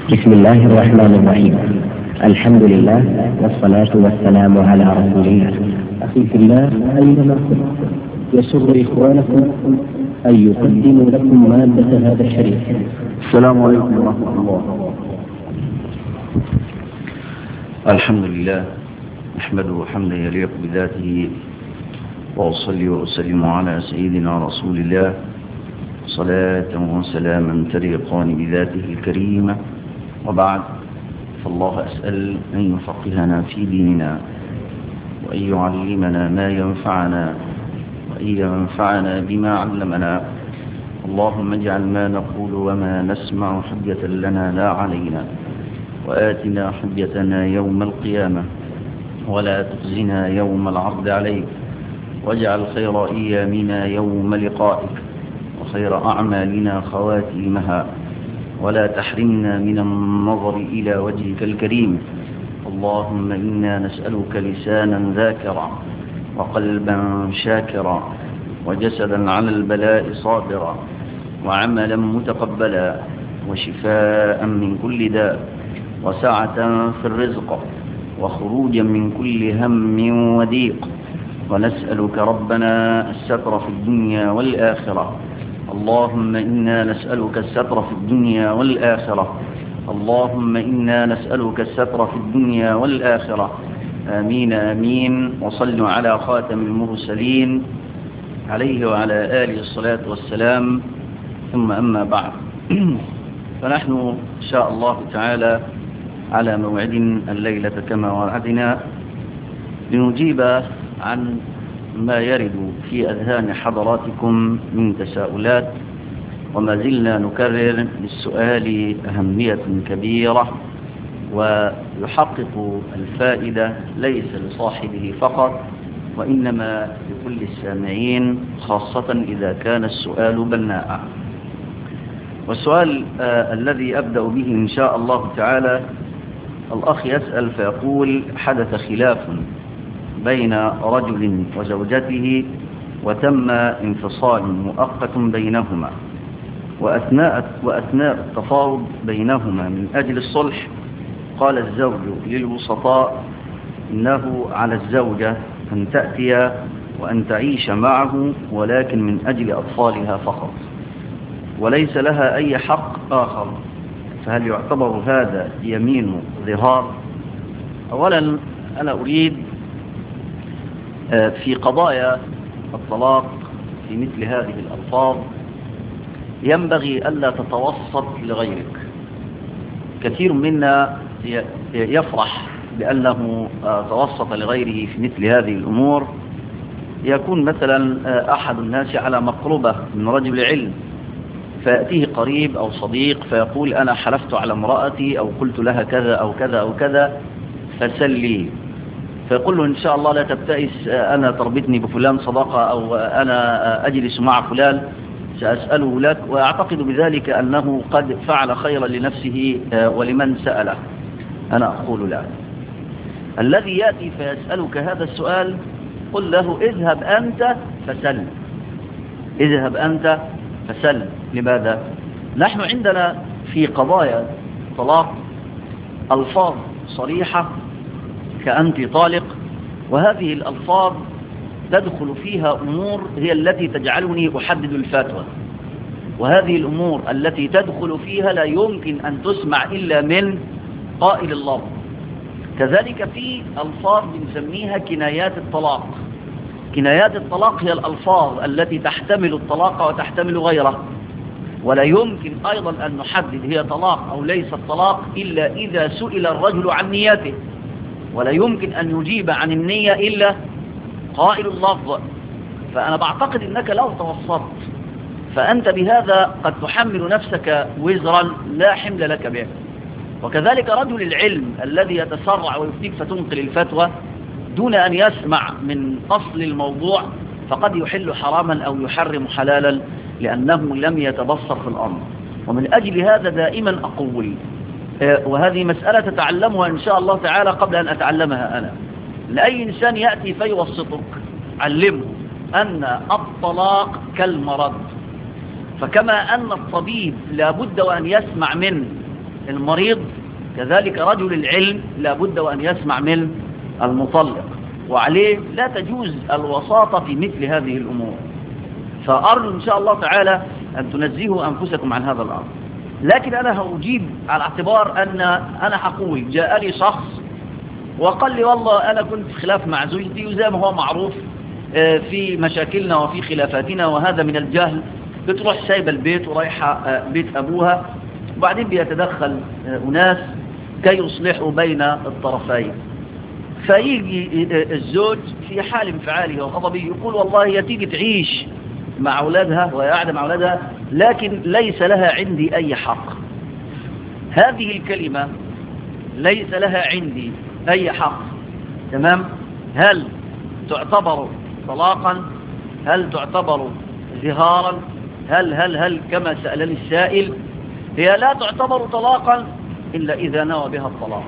بسم الله الرحمن الرحيم الحمد لله والصلاة والسلام على رسول الله أخي في الله أينما كنت يسر إخوانكم أن يقدموا لكم مادة هذا الشريف السلام عليكم ورحمة الله الحمد لله نحمده حمدا يليق بذاته وأصلي وأسلم على سيدنا رسول الله صلاة وسلاما تليقان بذاته الكريمة وبعد فالله أسأل أن يفقهنا في ديننا وأن يعلمنا ما ينفعنا وأن ينفعنا بما علمنا اللهم اجعل ما نقول وما نسمع حجة لنا لا علينا وآتنا حجتنا يوم القيامة ولا تخزنا يوم العرض عليك واجعل خير أيامنا يوم لقائك وخير أعمالنا خواتيمها ولا تحرمنا من النظر إلى وجهك الكريم اللهم إنا نسألك لسانا ذاكرا وقلبا شاكرا وجسدا على البلاء صابرا وعملا متقبلا وشفاء من كل داء وسعة في الرزق وخروجا من كل هم وضيق ونسألك ربنا الستر في الدنيا والآخرة اللهم إنا نسألك الستر في الدنيا والآخرة اللهم إنا نسألك الستر في الدنيا والآخرة آمين آمين وصلوا على خاتم المرسلين عليه وعلى آله الصلاة والسلام ثم أما بعد فنحن إن شاء الله تعالى على موعد الليلة كما وعدنا لنجيب عن ما يرد في أذهان حضراتكم من تساؤلات وما زلنا نكرر للسؤال أهمية كبيرة ويحقق الفائدة ليس لصاحبه فقط وإنما لكل السامعين خاصة إذا كان السؤال بناء والسؤال آه الذي أبدأ به إن شاء الله تعالى الأخ يسأل فيقول حدث خلاف بين رجل وزوجته وتم انفصال مؤقت بينهما وأثناء, وأثناء التفاوض بينهما من أجل الصلح قال الزوج للوسطاء إنه على الزوجة أن تأتي وأن تعيش معه ولكن من أجل أطفالها فقط وليس لها أي حق آخر فهل يعتبر هذا يمين ظهار أولا أنا أريد في قضايا الطلاق في مثل هذه الألفاظ ينبغي ألا تتوسط لغيرك كثير منا يفرح بأنه توسط لغيره في مثل هذه الأمور يكون مثلا أحد الناس على مقربة من رجل علم فيأتيه قريب أو صديق فيقول أنا حلفت على امرأتي أو قلت لها كذا أو كذا أو كذا فسلي فيقول له إن شاء الله لا تبتئس أنا تربطني بفلان صداقة أو أنا أجلس مع فلان سأسأله لك وأعتقد بذلك أنه قد فعل خيرا لنفسه ولمن سأله أنا أقول لا الذي يأتي فيسألك هذا السؤال قل له اذهب أنت فسل اذهب أنت فسل لماذا نحن عندنا في قضايا طلاق ألفاظ صريحة كأنت طالق وهذه الألفاظ تدخل فيها أمور هي التي تجعلني أحدد الفتوى وهذه الأمور التي تدخل فيها لا يمكن أن تسمع إلا من قائل اللفظ كذلك في ألفاظ بنسميها كنايات الطلاق كنايات الطلاق هي الألفاظ التي تحتمل الطلاق وتحتمل غيره ولا يمكن أيضا أن نحدد هي طلاق أو ليست طلاق إلا إذا سئل الرجل عن نيته ولا يمكن أن يجيب عن النية إلا قائل اللفظ فأنا بعتقد أنك لو توسطت فأنت بهذا قد تحمل نفسك وزرا لا حمل لك به وكذلك رجل العلم الذي يتسرع ويفتيك فتنقل الفتوى دون أن يسمع من أصل الموضوع فقد يحل حراما أو يحرم حلالا لأنه لم يتبصر في الأمر ومن أجل هذا دائما أقول وهذه مسألة تتعلمها إن شاء الله تعالى قبل أن أتعلمها أنا لأي إنسان يأتي فيوسطك علمه أن الطلاق كالمرض فكما أن الطبيب لابد وأن يسمع من المريض كذلك رجل العلم لابد وأن يسمع من المطلق وعليه لا تجوز الوساطة في مثل هذه الأمور فأرجو إن شاء الله تعالى أن تنزهوا أنفسكم عن هذا الأمر لكن أنا هأجيب على اعتبار أن أنا حقول جاء لي شخص وقال لي والله أنا كنت في خلاف مع زوجتي وزي ما هو معروف في مشاكلنا وفي خلافاتنا وهذا من الجهل بتروح سايبة البيت ورايحة بيت أبوها وبعدين بيتدخل أناس كي يصلحوا بين الطرفين فيجي الزوج في حال انفعاله وغضبه يقول والله هي تيجي تعيش مع أولادها وهي قاعدة مع أولادها لكن ليس لها عندي أي حق هذه الكلمة ليس لها عندي أي حق تمام هل تعتبر طلاقا هل تعتبر ظهارا هل هل هل كما سألني السائل هي لا تعتبر طلاقا إلا إذا نوى بها الطلاق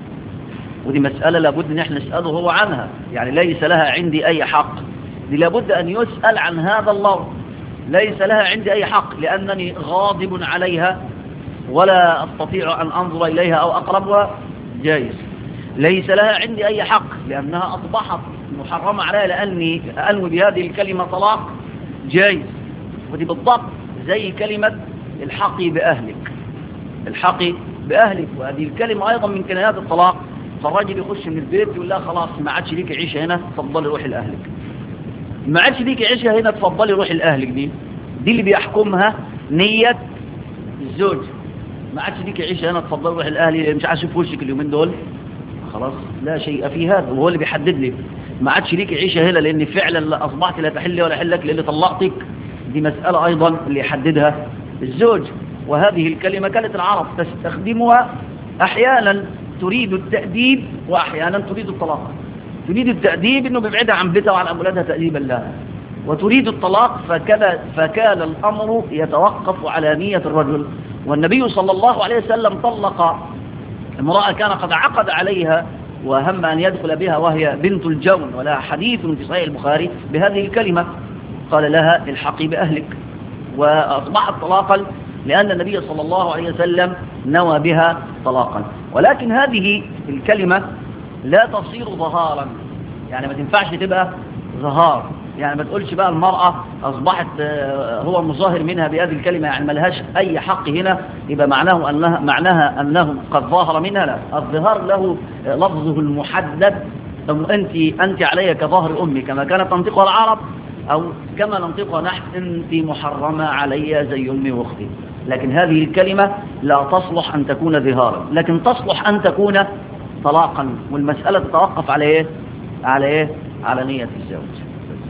ودي مسألة لابد ان احنا نسأله هو عنها يعني ليس لها عندي أي حق دي لابد أن يسأل عن هذا اللفظ ليس لها عندي أي حق لأنني غاضب عليها ولا أستطيع أن أنظر إليها أو أقربها جائز ليس لها عندي أي حق لأنها أصبحت محرمة عليها لأني أنوي بهذه الكلمة طلاق جائز ودي بالضبط زي كلمة الحقي بأهلك الحقي بأهلك وهذه الكلمة أيضا من كلمات الطلاق فالراجل يخش من البيت يقول لا خلاص ما عادش ليك عيشة هنا تفضلي روحي لأهلك ما عادش ليك عيشة هنا تفضلي روحي لأهلك دي دي اللي بيحكمها نية الزوج ما عادش ليك عيشة هنا تفضلي روحي لأهلي مش عايز اشوف وشك اليومين دول خلاص لا شيء في هذا وهو اللي بيحدد لي ما عادش ليك عيشة هنا لأن فعلا لا أصبحت لا تحلي ولا حلك لأن طلقتك دي مسألة أيضا اللي يحددها الزوج وهذه الكلمة كانت العرب تستخدمها أحيانا تريد التأديب وأحيانا تريد الطلاق تريد التأديب أنه بيبعدها عن بيتها وعن أولادها تأديبا لها وتريد الطلاق فكان, فكان الأمر يتوقف على نية الرجل والنبي صلى الله عليه وسلم طلق امرأة كان قد عقد عليها وهم أن يدخل بها وهي بنت الجون ولها حديث في صحيح البخاري بهذه الكلمة قال لها الحقي بأهلك وأصبحت طلاقا لأن النبي صلى الله عليه وسلم نوى بها طلاقا ولكن هذه الكلمة لا تصير ظهارا يعني ما تنفعش تبقى ظهار يعني ما تقولش بقى المرأة أصبحت هو مظاهر منها بهذه الكلمة يعني ما لهاش أي حق هنا يبقى معناه أنها معناها أنه قد ظاهر منها لا الظهار له لفظه المحدد أنت أنت علي كظهر أمي كما كانت تنطقها العرب أو كما ننطقها نحن أنت محرمة علي زي أمي وأختي لكن هذه الكلمة لا تصلح أن تكون ظهارا لكن تصلح أن تكون طلاقا والمسألة تتوقف على إيه؟ على إيه؟ على نية الزوج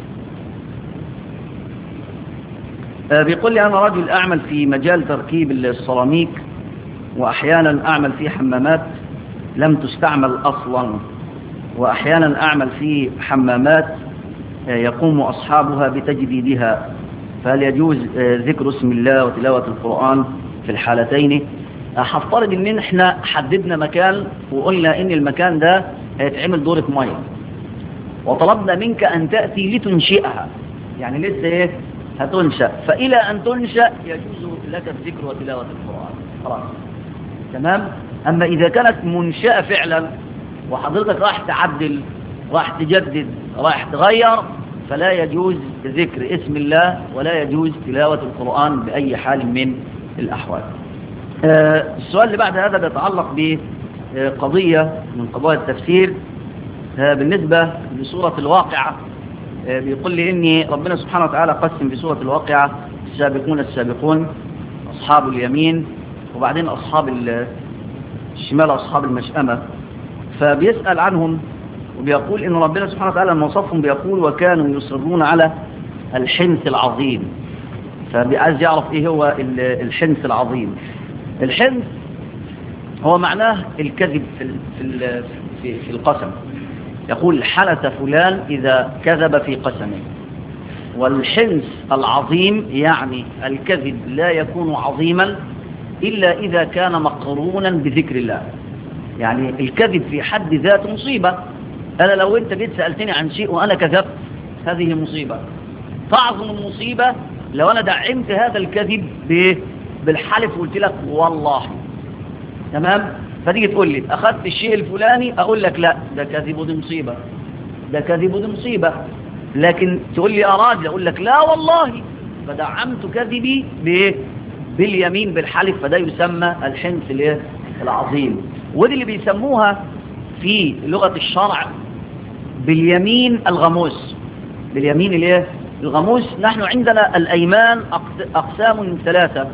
آه بيقول لي أنا رجل أعمل في مجال تركيب السيراميك وأحيانا أعمل في حمامات لم تستعمل أصلا وأحيانا أعمل في حمامات آه يقوم أصحابها بتجديدها فهل يجوز آه ذكر اسم الله وتلاوة القرآن في الحالتين هفترض ان احنا حددنا مكان وقلنا ان المكان ده هيتعمل دورة مية وطلبنا منك ان تأتي لتنشئها يعني لسه ايه هتنشأ فإلى أن تنشأ يجوز لك الذكر وتلاوة القرآن خلاص تمام أما إذا كانت منشأة فعلا وحضرتك راح تعدل راح تجدد راح تغير فلا يجوز ذكر اسم الله ولا يجوز تلاوة القرآن بأي حال من الأحوال آه السؤال اللي بعد هذا بيتعلق بقضية من قضايا التفسير آه بالنسبة لسورة الواقعة بيقول لي إني ربنا سبحانه وتعالى قسم في سورة الواقعة السابقون السابقون أصحاب اليمين وبعدين أصحاب الشمال أصحاب المشأمة فبيسأل عنهم وبيقول إن ربنا سبحانه وتعالى لما وصفهم بيقول وكانوا يصرون على الحنث العظيم فعايز يعرف إيه هو الحنث العظيم الحنث هو معناه الكذب في في في القسم يقول حنث فلان إذا كذب في قسمه والحنث العظيم يعني الكذب لا يكون عظيما إلا إذا كان مقرونا بذكر الله يعني الكذب في حد ذات مصيبة أنا لو أنت جيت سألتني عن شيء وأنا كذبت هذه مصيبة تعظم المصيبة لو أنا دعمت هذا الكذب بالحلف وقلت لك والله تمام فتيجي تقول لي اخذت الشيء الفلاني اقول لك لا ده كذب ودي مصيبه ده كذب ودي مصيبه لكن تقول لي اراجل اقول لك لا والله فدعمت كذبي بايه باليمين بالحلف فده يسمى الحنث الايه العظيم ودي اللي بيسموها في لغة الشرع باليمين الغموس باليمين الايه الغموس نحن عندنا الايمان اقسام ثلاثة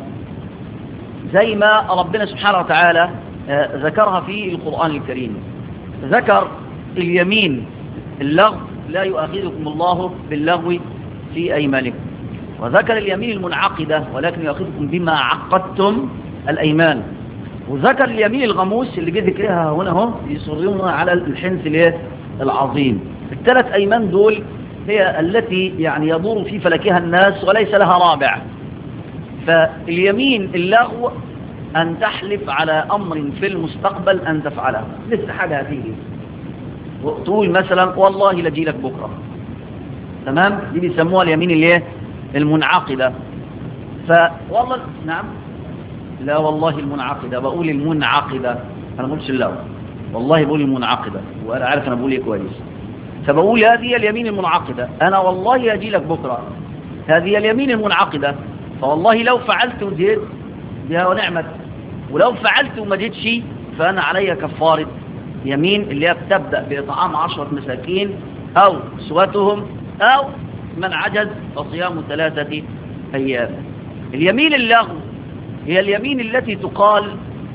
زي ما ربنا سبحانه وتعالى ذكرها في القرآن الكريم ذكر اليمين اللغو لا يؤاخذكم الله باللغو في أيمانكم وذكر اليمين المنعقدة ولكن يؤاخذكم بما عقدتم الأيمان وذكر اليمين الغموس اللي جه ذكرها هنا اهو يصرون على الحنث الايه العظيم الثلاث أيمان دول هي التي يعني يدور في فلكها الناس وليس لها رابع فاليمين اللغو أن تحلف على أمر في المستقبل أن تفعله لسه حاجة هتيجي تقول مثلا والله لجي لك بكرة تمام دي بيسموها اليمين الايه المنعقدة فوالله نعم لا والله المنعقدة بقول المنعقدة أنا ما بقولش اللغو والله بقول المنعقدة وأنا عارف أنا بقول إيه كويس فبقول هذه اليمين المنعقدة أنا والله أجي لك بكرة هذه اليمين المنعقدة فوالله لو فعلت وجيت بها ونعمت ولو فعلت وما جيتش فأنا علي كفارة يمين اللي هي بتبدأ بإطعام عشرة مساكين أو سواتهم أو من عجز فصيام ثلاثة أيام اليمين اللغو هي اليمين التي تقال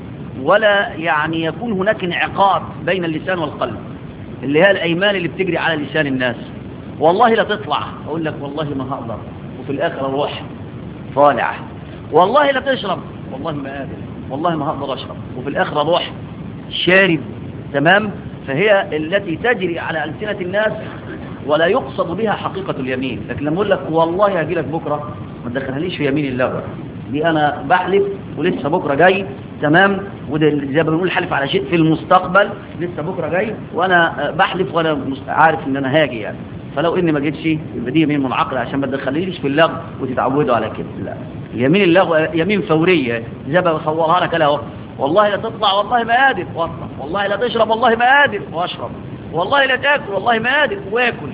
ولا يعني يكون هناك انعقاد بين اللسان والقلب اللي هي الأيمان اللي بتجري على لسان الناس والله لا تطلع أقول لك والله ما هقدر وفي الآخر أروح طالع والله لا تشرب والله ما قادر والله ما هقدر أشرب وفي الآخر أروح شارب تمام فهي التي تجري على ألسنة الناس ولا يقصد بها حقيقة اليمين لكن لما أقول لك والله هجي لك بكرة ما تدخلهاليش في يمين اللغة دي أنا بحلف ولسه بكرة جاي تمام وده زي ما بنقول حلف على شيء في المستقبل لسه بكرة جاي وأنا بحلف وأنا عارف إن أنا هاجي يعني فلو إني ما جيتش يبقى دي يمين منعقدة عشان ما تدخليش في اللغو وتتعودوا على كده لا اليمين اللغو يمين فورية زي ما بصورها لك اهو والله لا تطلع والله ما قادر واطلع والله لا تشرب والله ما قادر واشرب والله لا تاكل والله ما قادر واكل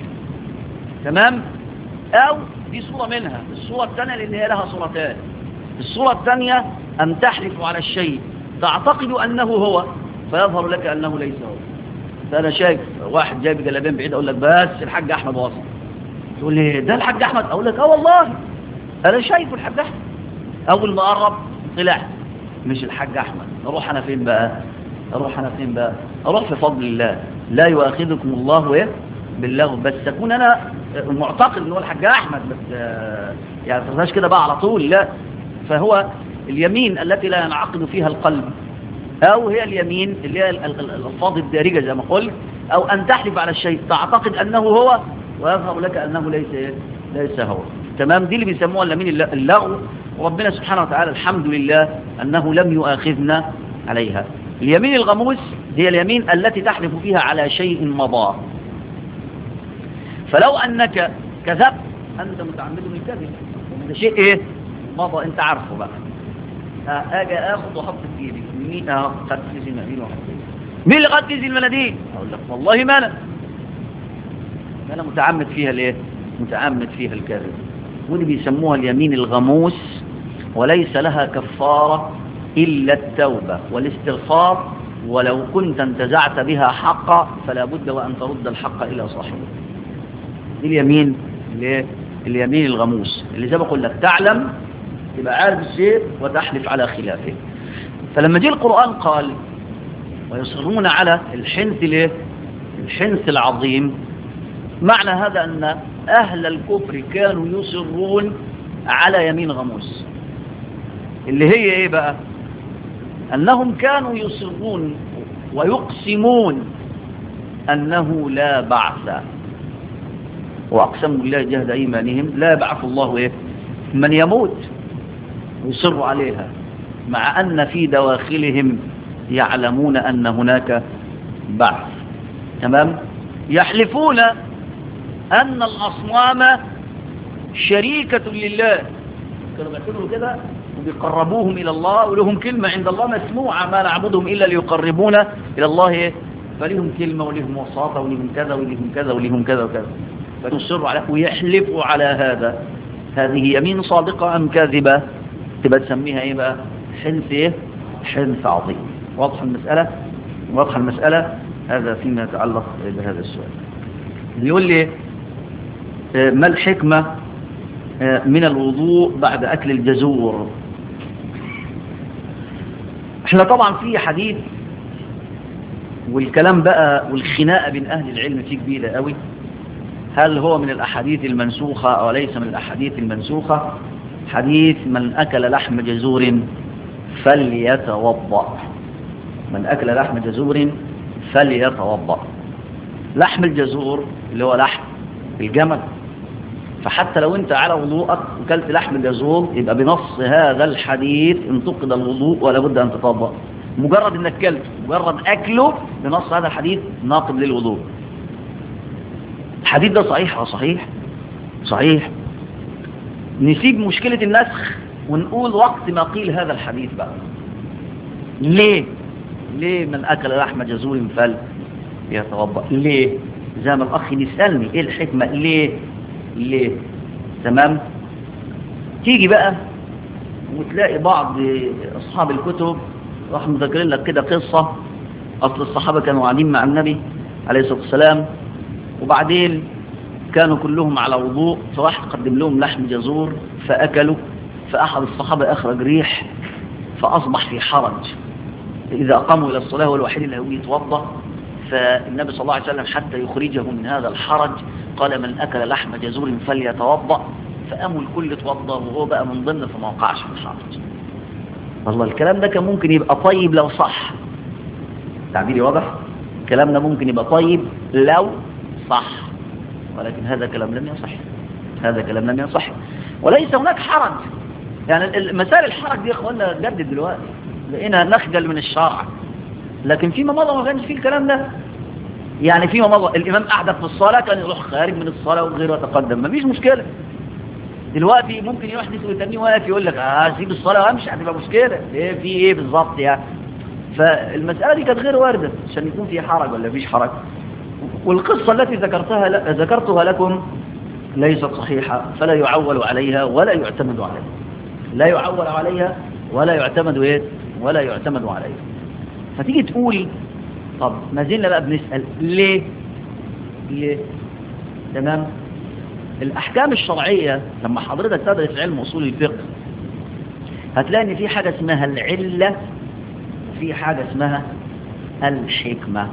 تمام او دي صورة منها الصورة الثانية اللي هي لها صورتان الصورة الثانية أن تحلف على الشيء تعتقد أنه هو فيظهر لك أنه ليس هو فأنا شايف واحد جايب جلابين بعيد أقول لك بس الحاج أحمد واصل تقول لي ده الحاج أحمد أقول لك اه والله أنا شايفه الحاج أحمد أول ما قرب طلع مش الحاج أحمد أروح أنا فين بقى أروح أنا فين بقى أروح في فضل الله لا يؤاخذكم الله إيه باللغو بس أكون أنا معتقد أنه الحاج أحمد بس يعني تفهمش كده بقى على طول لا فهو اليمين التي لا ينعقد فيها القلب أو هي اليمين اللي هي الألفاظ الدارجة زي ما قلت أو أن تحلف على الشيء تعتقد أنه هو ويظهر لك أنه ليس ليس هو تمام دي اللي بيسموها اليمين اللغو وربنا سبحانه وتعالى الحمد لله أنه لم يؤاخذنا عليها اليمين الغموس هي اليمين التي تحلف فيها على شيء مضى فلو أنك كذبت أنت متعمد بالكذب وده شيء إيه مضى أنت عارفه بقى أجي أخذ وأحط في جيبي مين أهو خدت كيس المناديل وأحط مين اللي خد كيس المناديل أقول لك والله ما أنا أنا متعمد فيها الإيه متعمد فيها الكذب ودي بيسموها اليمين الغموس وليس لها كفارة إلا التوبة والاستغفار ولو كنت انتزعت بها حقا فلا بد وأن ترد الحق إلى صاحبه دي اليمين اليمين الغموس اللي زي ما بقول لك تعلم تبقى عارف الشيء وتحلف على خلافه فلما جه القرآن قال ويصرون على الحنث ليه الحنث العظيم معنى هذا أن أهل الكفر كانوا يصرون على يمين غموس اللي هي ايه بقى أنهم كانوا يصرون ويقسمون أنه لا بعث وأقسموا بالله جهد إيمانهم لا يبعث الله إيه من يموت ويصروا عليها مع أن في دواخلهم يعلمون أن هناك بعث تمام يحلفون أن الأصنام شريكة لله كانوا بيعتبروا كده وبيقربوهم إلى الله ولهم كلمة عند الله مسموعة ما نعبدهم إلا ليقربونا إلى الله إيه؟ فليهم كلمة وليهم وساطة وليهم كذا وليهم كذا وليهم كذا وكذا فيصروا على ويحلفوا على هذا هذه يمين صادقة أم كاذبة تبقى تسميها إيه بقى حنث إيه حنث عظيم واضح المسألة واضح المسألة هذا فيما يتعلق بهذا السؤال يقول لي ما الحكمة من الوضوء بعد أكل الجزور احنا طبعا في حديث والكلام بقى والخناقة بين أهل العلم فيه كبيرة قوي هل هو من الأحاديث المنسوخة أو ليس من الأحاديث المنسوخة حديث من أكل لحم جزور فليتوضأ من أكل لحم جزور فليتوضأ لحم الجزور اللي هو لحم الجمل فحتى لو انت على وضوءك وكلت لحم الجزور يبقى بنص هذا الحديث انتقد الوضوء ولا بد ان تتوضا مجرد انك كلت مجرد اكله بنص هذا الحديث ناقض للوضوء الحديث ده صحيح اه صحيح صحيح نسيب مشكلة النسخ ونقول وقت ما قيل هذا الحديث بقى ليه ليه من اكل لحم جزور فل يتوضا ليه زي ما الاخ يسالني ايه الحكمه ليه ليه تمام تيجي بقى وتلاقي بعض اصحاب الكتب راح مذكرين لك كده قصه اصل الصحابه كانوا قاعدين مع النبي عليه الصلاه والسلام وبعدين كانوا كلهم على وضوء فواحد قدم لهم لحم جزور فاكلوا فاحد الصحابه اخرج ريح فاصبح في حرج إذا قاموا إلى الصلاة هو الوحيد اللي هو يتوضا فالنبي صلى الله عليه وسلم حتى يخرجه من هذا الحرج قال من أكل لحم جزور فليتوضا فقاموا الكل توضا وهو بقى من ضمن فما وقعش في الحرج والله الكلام ده كان ممكن يبقى طيب لو صح تعبيري واضح الكلام ده ممكن يبقى طيب لو صح ولكن هذا كلام لم يصح هذا كلام لم يصح وليس هناك حرج يعني مسائل الحرج دي يا اخوانا جدد دلوقتي لقينا نخجل من الشرع لكن فيما مضى ما كانش فيه الكلام ده يعني فيما مضى الإمام أحدث في الصلاة كان يروح خارج من الصلاة وغيره يتقدم مفيش مشكلة دلوقتي ممكن يحدث ويتنيه واقف يقول لك اه سيب الصلاة وامشي هتبقى مشكلة ايه في ايه بالظبط يعني فالمسألة دي كانت غير واردة عشان يكون في حرج ولا فيش حرج والقصة التي ذكرتها ل... ذكرتها لكم ليست صحيحة فلا يعول عليها ولا يعتمد عليها لا يعول عليها ولا يعتمد ايه ولا يعتمد عليه فتيجي تقول طب ما زلنا بقى بنسأل ليه ليه تمام الأحكام الشرعية لما حضرتك تدرس علم أصول الفقه هتلاقي ان في حاجة اسمها العلة وفي حاجة اسمها الحكمة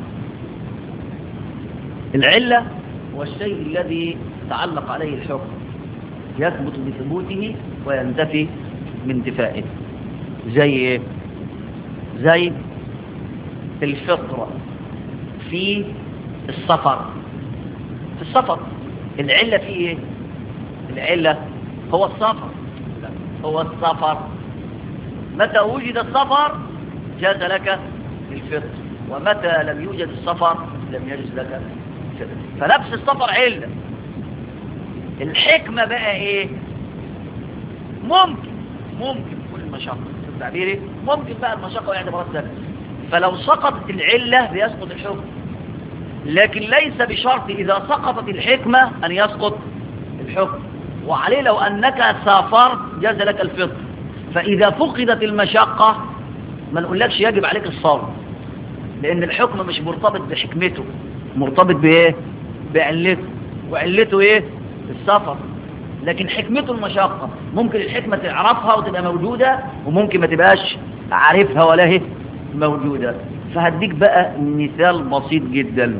العلة هو الشيء الذي تعلق عليه الحكم يثبت بثبوته وينتفي من انتفائه زي ايه زي الفطرة في السفر في السفر العلة في ايه العلة هو السفر هو السفر متى وجد السفر جاز لك الفطر ومتى لم يوجد السفر لم يجز لك الفطر فنفس السفر علة الحكمة بقى ايه ممكن ممكن كل المشقة تعبيري ممكن بقى المشقة واعتبارات ذلك فلو سقطت العلة بيسقط الحكم لكن ليس بشرط إذا سقطت الحكمة أن يسقط الحكم وعليه لو أنك سافرت جاز لك الفطر فإذا فقدت المشقة ما نقولكش يجب عليك الصوم لأن الحكم مش مرتبط بحكمته مرتبط بإيه بعلته وعلته إيه السفر لكن حكمته المشقة ممكن الحكمة تعرفها وتبقى موجودة وممكن ما تبقاش عارفها ولا هي موجودة فهديك بقى مثال بسيط جدا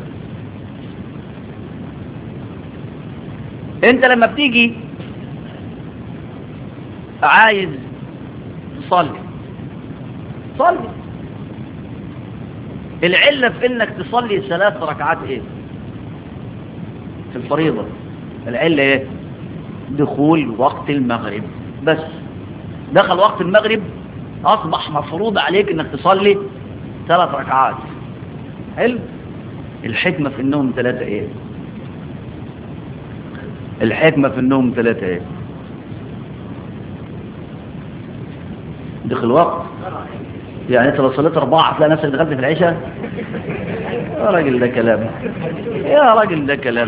انت لما بتيجي عايز تصلي صلي العلة في انك تصلي ثلاث ركعات ايه في الفريضة العلة ايه دخول وقت المغرب بس دخل وقت المغرب أصبح مفروض عليك أنك تصلي ثلاث ركعات حلو الحكمة في النوم ثلاثة إيه الحكمة في النوم ثلاثة إيه دخل الوقت يعني انت لو صليت اربعة هتلاقي نفسك دخلت في العشاء يا راجل ده كلام يا راجل ده كلام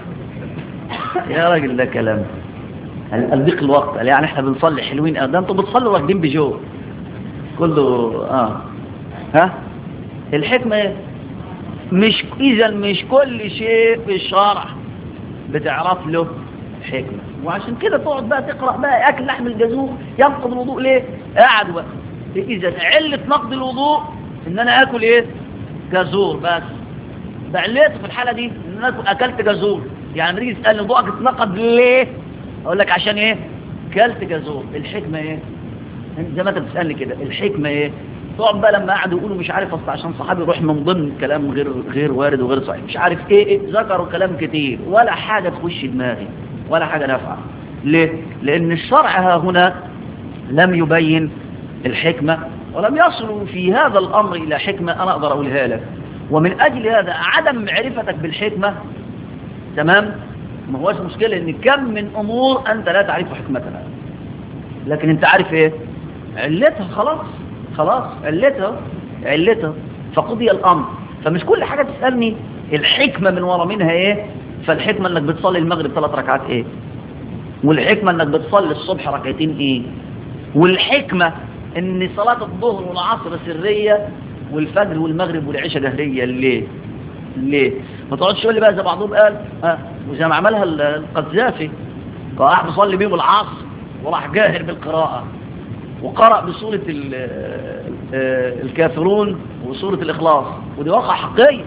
يا راجل ده كلام قال ضيق الوقت قال يعني احنا بنصلي حلوين اه ده انتوا بتصلوا راكبين بجو كله اه ها الحكمة ايه مش اذا مش كل شيء في الشرع بتعرف له حكمة وعشان كده تقعد بقى تقرأ بقى اكل لحم الجزور ينقض الوضوء ليه قاعد بقى اذا علة نقض الوضوء ان انا اكل ايه جزور بس بعلته في الحالة دي ان انا اكلت جزور يعني ريس قال لي ضوءك اتنقض ليه اقول لك عشان ايه كلت جزور الحكمة ايه زي ما انت بتسألني كده الحكمة ايه تقعد بقى لما قعدوا يقولوا مش عارف اصل عشان صحابي يروح من ضمن كلام غير غير وارد وغير صحيح مش عارف ايه, إيه ذكروا كلام كتير ولا حاجة تخش دماغي ولا حاجة نافعة ليه لان الشرع ها هنا لم يبين الحكمة ولم يصلوا في هذا الامر الى حكمة انا اقدر اقولها لك ومن اجل هذا عدم معرفتك بالحكمة تمام ما هوش مشكلة ان كم من امور انت لا تعرف حكمتها لكن انت عارف ايه علتها خلاص خلاص علتها علتها فقضي الامر فمش كل حاجة تسألني الحكمة من ورا منها ايه فالحكمة انك بتصلي المغرب ثلاث ركعات ايه والحكمة انك بتصلي الصبح ركعتين ايه والحكمة ان صلاة الظهر والعصر سرية والفجر والمغرب والعشاء جهرية ليه ليه ما تقعدش تقول لي بقى زي بعضهم قال ها وزي ما عملها القذافي راح بيصلي بيهم العصر وراح جاهر بالقراءة وقرأ بسورة الكافرون وسورة الإخلاص ودي واقع حقيقي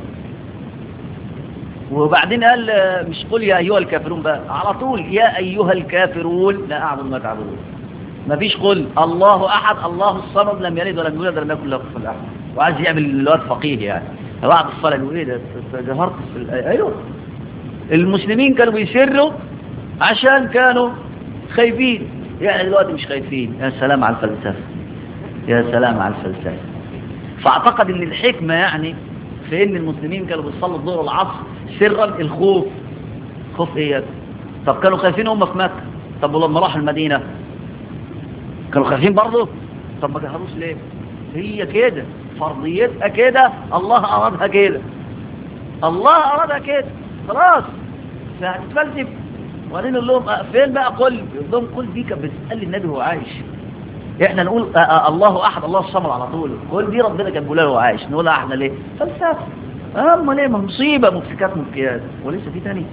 وبعدين قال مش قل يا أيها الكافرون بقى على طول يا أيها الكافرون لا أعبد ما تعبدون ما فيش قل الله أحد الله الصمد لم يلد ولم يولد ولم يكن له كفوا أحد وعايز يعمل الواد فقيه يعني بعد الصلاة يقول ايه ده جهرت في الآية ايوه المسلمين كانوا بيسروا عشان كانوا خايفين يعني دلوقتي مش خايفين يا سلام على الفلسفة يا سلام على الفلسفة فاعتقد ان الحكمة يعني في ان المسلمين كانوا بيصلوا الظهر والعصر سرا الخوف خوف ايه طب كانوا خايفين هم في مكة طب ولما راحوا المدينة كانوا خايفين برضه طب ما جهروش ليه هي كده فرضيتها كده الله أرادها كده الله أرادها كده خلاص فهتتفلسف وبعدين نقول لهم فين بقى قل يقول لهم قل دي كانت بتسأل النبي وهو عايش احنا نقول آآ آآ الله احد الله الصمد على طول قل دي ربنا كان بيقولها وهو عايش نقولها احنا ليه فلسفه اما ليه مصيبه مفكات مفكيات ولسه في تاني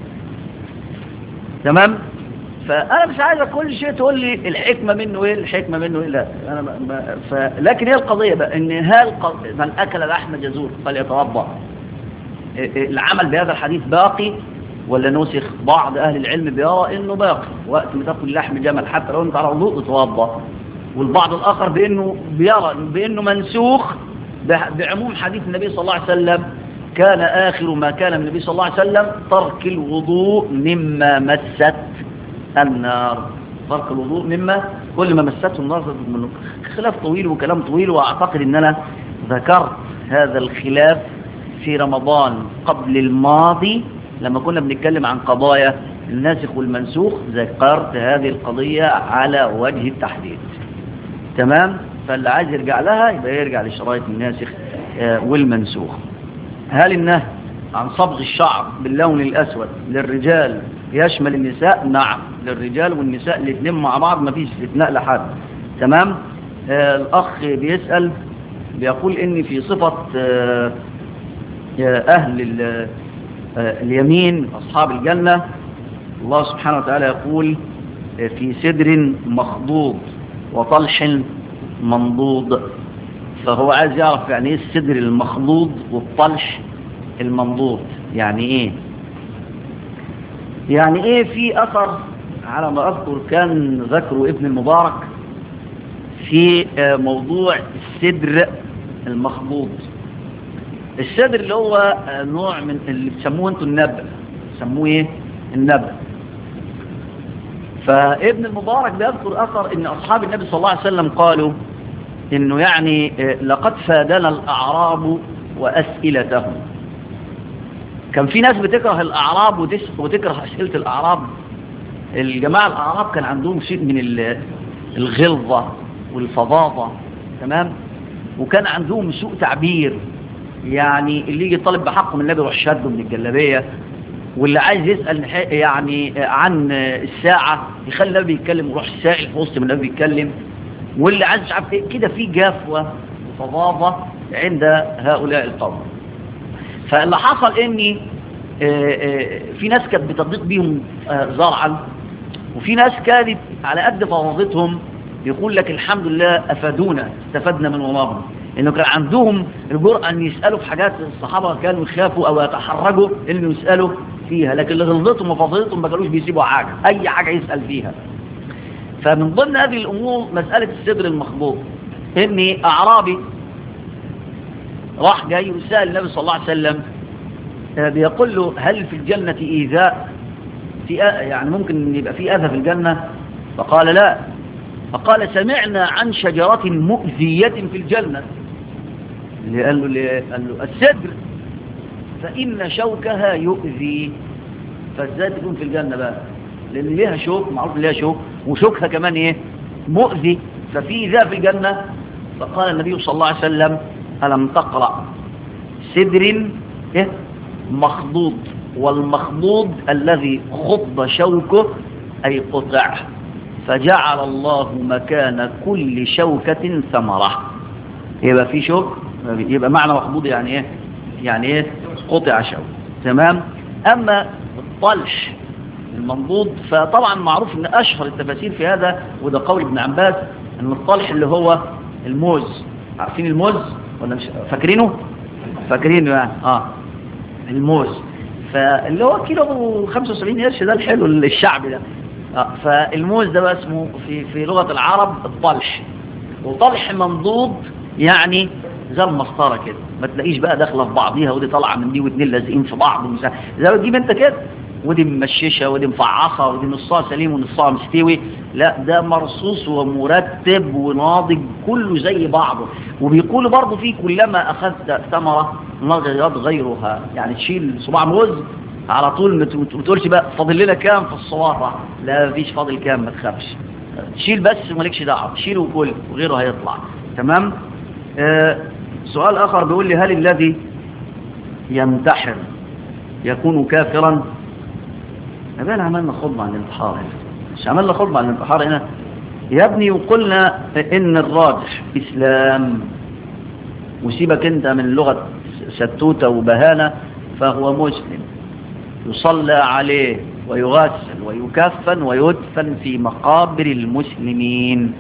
تمام فانا مش عايز كل شيء تقول لي الحكمه منه ايه الحكمه منه ايه لا انا ما ما ف... لكن هي القضيه بقى ان هل ق... من اكل لحم جزور فليتوضا العمل بهذا الحديث باقي ولا نسخ بعض اهل العلم بيرى انه باقي وقت ما تاكل لحم جمل حتى لو انت على وضوء تتوضا والبعض الاخر بانه بيرى بانه منسوخ بعموم حديث النبي صلى الله عليه وسلم كان اخر ما كان من النبي صلى الله عليه وسلم ترك الوضوء مما مست النار فرق الوضوء مما كل ما مسته النار منه خلاف طويل وكلام طويل واعتقد ان انا ذكرت هذا الخلاف في رمضان قبل الماضي لما كنا بنتكلم عن قضايا الناسخ والمنسوخ ذكرت هذه القضية على وجه التحديد تمام فاللي عايز يرجع لها يبقى يرجع لشرايط الناسخ والمنسوخ هل النهي عن صبغ الشعر باللون الأسود للرجال يشمل النساء نعم للرجال والنساء الاثنين مع بعض ما فيش استثناء لحد تمام آه الأخ بيسأل بيقول إن في صفة آه أهل آه اليمين أصحاب الجنة الله سبحانه وتعالى يقول في سدر مخضوض وطلح منضوض فهو عايز يعرف يعني ايه السدر المخضوض والطلح المنضوض يعني ايه يعني ايه في اثر على ما اذكر كان ذكره ابن المبارك في موضوع السدر المخضوض السدر اللي هو نوع من اللي بتسموه انتوا النبأ بتسموه ايه النبأ فابن المبارك بيذكر اثر ان اصحاب النبي صلى الله عليه وسلم قالوا انه يعني لقد فادنا الاعراب واسئلتهم كان في ناس بتكره الأعراب وتكره أسئلة الأعراب الجماعة الأعراب كان عندهم شيء من الغلظة والفظاظة تمام وكان عندهم سوء تعبير يعني اللي يجي طالب بحقه من النبي يروح شده من الجلابيه واللي عايز يسأل يعني عن الساعة يخلي النبي يتكلم ويروح السائل في وسط من النبي يتكلم واللي عايز مش عارف ايه كده في جافوة وفظاظة عند هؤلاء القوم فاللي حصل اني في ناس كانت بتضيق بيهم زرعا وفي ناس كانت على قد فظاظتهم يقول لك الحمد لله افادونا استفدنا من وراهم انه كان عندهم الجرأة ان يسألوا في حاجات الصحابة كانوا يخافوا او يتحرجوا انه يسألوا فيها لكن اللي غلطتهم وفضلتهم ما كانوش بيسيبوا حاجة اي حاجة يسأل فيها فمن ضمن هذه الامور مسألة الصدر المخبوط اني اعرابي راح جاي وسأل النبي صلى الله عليه وسلم بيقول له هل في الجنة ايذاء في يعني ممكن يبقى في اذى في الجنة فقال لا فقال سمعنا عن شجرة مؤذية في الجنة اللي قال له, اللي قال له السدر فإن شوكها يؤذي فازاي تكون في الجنة بقى لأن ليها شوك معروف ليها شوك وشوكها كمان ايه مؤذي ففي ذا في الجنة فقال النبي صلى الله عليه وسلم ألم تقرأ سدر إيه؟ مخضوض والمخضوض الذي خض شوكه أي قطع فجعل الله مكان كل شوكة ثمرة يبقى في شوك يبقى معنى مخضوض يعني ايه يعني ايه قطع شوك تمام اما الطلح المنضود فطبعا معروف ان اشهر التفاسير في هذا وده قول ابن عباس ان الطلح اللي هو الموز عارفين الموز ولا مش فاكرينه فاكرينه يعني اه الموز فاللي هو كيلو 75 قرش ده الحلو الشعبي ده آه فالموز ده بقى اسمه في في لغة العرب الطلح وطلح منضود يعني زي المسطره كده ما تلاقيش بقى داخله في بعضيها ودي طالعه من دي واثنين لازقين في بعض ومسا... زي ما تجيب انت كده ودي ممششه ودي مفعصه ودي نصها سليم ونصها مستوي لا ده مرصوص ومرتب وناضج كله زي بعضه وبيقولوا برضه فيه كلما اخذت ثمره نضجت غيرها يعني تشيل صباع موز على طول ما تقولش بقى فاضل لنا كام في الصوارة لا مفيش فاضل كام ما تخافش تشيل بس ومالكش دعوه تشيله وكل وغيره هيطلع تمام آه سؤال آخر بيقول لي هل الذي ينتحر يكون كافرا أبقى عملنا خطبة عن الانتحار هنا مش عملنا خطبة عن الانتحار هنا يا ابني وقلنا إن الراجح إسلام وسيبك أنت من لغة ستوتة وبهانة فهو مسلم يصلى عليه ويغسل ويكفن ويدفن في مقابر المسلمين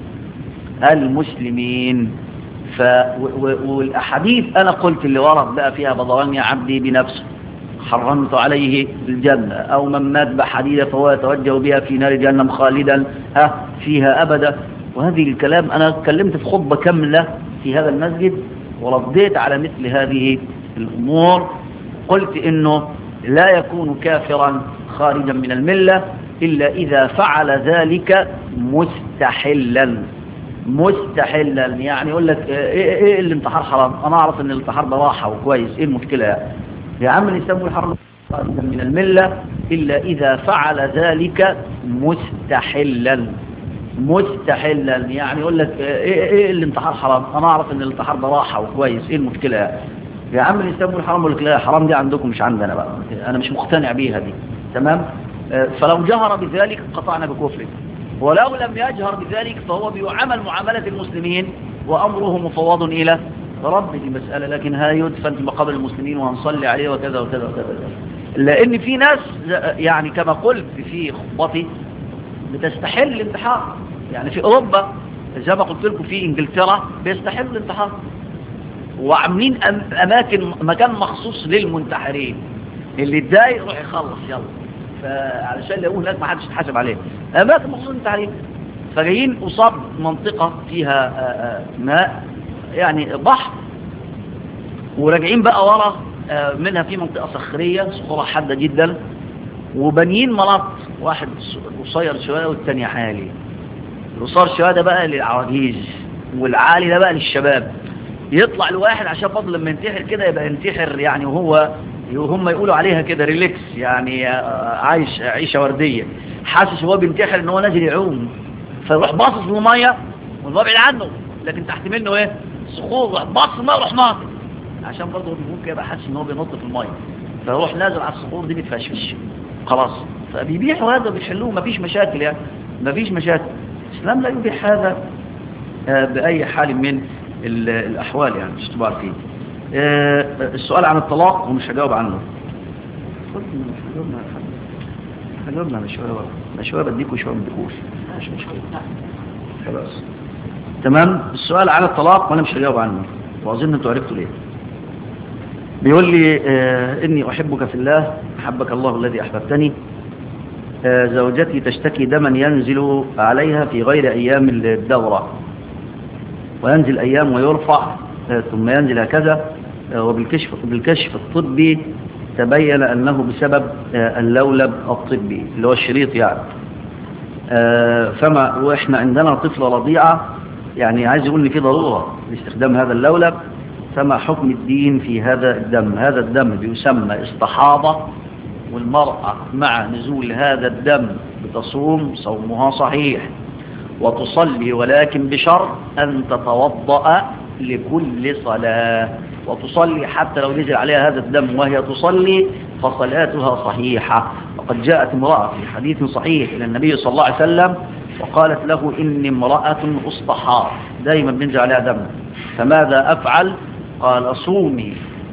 المسلمين ف والأحاديث أنا قلت اللي ورد بقى فيها بضوان عبدي بنفسه حرمت عليه الجنة أو من مات بحديدة فهو يتوجه بها في نار جهنم خالدا ها فيها أبدا وهذه الكلام أنا اتكلمت في خطبة كاملة في هذا المسجد ورديت على مثل هذه الأمور قلت إنه لا يكون كافرا خارجا من الملة إلا إذا فعل ذلك مستحلا مستحلا يعني يقول لك ايه, إيه الانتحار حرام انا اعرف ان الانتحار ده راحه وكويس ايه المشكله يعني يا عم الاسلام يحرم من المله الا اذا فعل ذلك مستحلا مستحلا يعني يقول لك ايه, إيه الانتحار حرام انا اعرف ان الانتحار ده راحه وكويس ايه المشكله يعني يا عم الاسلام والحرام يقول لك لا حرام دي عندكم مش عندنا بقى انا مش مقتنع بيها دي تمام فلو جهر بذلك قطعنا بكفره ولو لم يجهر بذلك فهو بيعامل معاملة المسلمين وأمره مفوض إلى رب دي مسألة لكن ها يدفن في مقابر المسلمين وهنصلي عليه وكذا وكذا وكذا لأن في ناس يعني كما قلت في خطبتي بتستحل الانتحار يعني في أوروبا زي ما قلت لكم في إنجلترا بيستحلوا الانتحار وعاملين أماكن مكان مخصوص للمنتحرين اللي اتضايق يروح يخلص يلا فعلشان يقول هناك ما حدش يتحاسب عليه اماكن مخصوص التعليم فجايين قصاد منطقة فيها ماء يعني بحر وراجعين بقى ورا منها في منطقة صخرية صخورة حادة جدا وبنيين مناط واحد قصير شوية والتاني عالي القصير شوية ده بقى للعواجيز والعالي ده بقى للشباب يطلع الواحد عشان فضل لما ينتحر كده يبقى ينتحر يعني وهو وهم يقولوا عليها كده ريليكس يعني عايش عيشة وردية حاسس هو بينتحر ان هو نازل يعوم فيروح باصص للميه والباب بعيد عنه لكن تحت منه ايه صخور بص ما يروح ناطط عشان برضه ممكن يبقى حاسس ان هو بينط في الميه فيروح نازل على الصخور دي بتفشفش خلاص فبيبيحوا هذا وبيحلوه مفيش مشاكل يعني مفيش مشاكل الاسلام لا يبيح هذا آه، باي حال من ال- الاحوال يعني مش تبقى عارفين آه، السؤال عن الطلاق ومش هجاوب عنه قلت إن مش هجاوبنا على حد. هجاوبنا على شويه ورا شويه بديكوا شويه ما بديكوش مش مشكله خلاص تمام السؤال عن الطلاق وانا مش هجاوب عنه واظن انتوا عرفتوا ليه بيقول لي آه اني احبك في الله احبك الله الذي احببتني آه زوجتي تشتكي دما ينزل عليها في غير ايام الدوره وينزل ايام ويرفع آه ثم ينزل هكذا آه وبالكشف بالكشف الطبي تبين انه بسبب آه اللولب الطبي اللي هو الشريط يعني آه، فما واحنا عندنا طفلة رضيعة يعني عايز يقول ان في ضرورة لاستخدام هذا اللولب فما حكم الدين في هذا الدم هذا الدم بيسمى استحاضة والمرأة مع نزول هذا الدم بتصوم صومها صحيح وتصلي ولكن بشرط أن تتوضأ لكل صلاة وتصلي حتى لو نزل عليها هذا الدم وهي تصلي فصلاتها صحيحة وقد جاءت امرأة في حديث صحيح إلى النبي صلى الله عليه وسلم وقالت له إني امرأة أصطحار دائما بينزل عليها دم فماذا أفعل قال صومي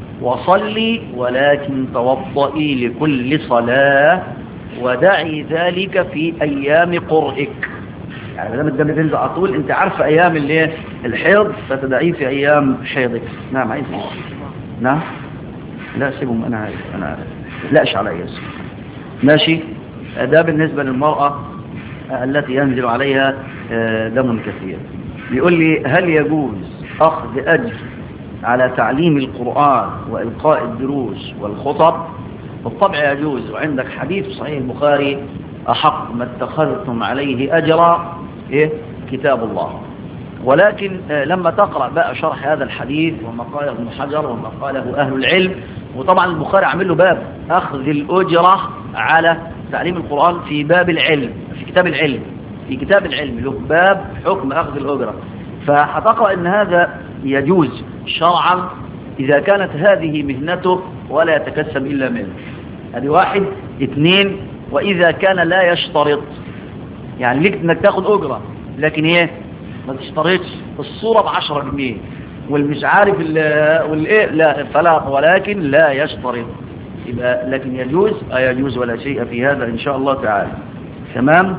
وصلي ولكن توضئي لكل صلاة ودعي ذلك في أيام قرئك يعني ما دام الدم بينزل على طول انت عارفه ايام اللي هي الحيض فتدعيه في ايام حيضك نعم عايز ايه نعم لا سيبهم انا عارف انا عارف لاش على ياسر ماشي ده بالنسبه للمراه التي ينزل عليها آه، دم كثير بيقول لي هل يجوز اخذ اجر على تعليم القران والقاء الدروس والخطب بالطبع يجوز وعندك حديث صحيح البخاري أحق ما اتخذتم عليه أجرا إيه؟ كتاب الله ولكن آه، لما تقرأ بقى شرح هذا الحديث وما قاله ابن حجر وما قاله أهل العلم وطبعا البخاري عامل له باب أخذ الأجرة على تعليم القرآن في باب العلم في كتاب العلم في كتاب العلم له باب حكم أخذ الأجرة فهتقرأ أن هذا يجوز شرعا إذا كانت هذه مهنته ولا يتكسب إلا منه هذه واحد اثنين وإذا كان لا يشترط يعني ليك انك تاخد أجرة لكن ايه ما تشترطش الصورة بعشرة جنيه والمش عارف ال- والايه لا فلا ولكن لا يشترط يبقى لكن يجوز آه يجوز ولا شيء في هذا إن شاء الله تعالى تمام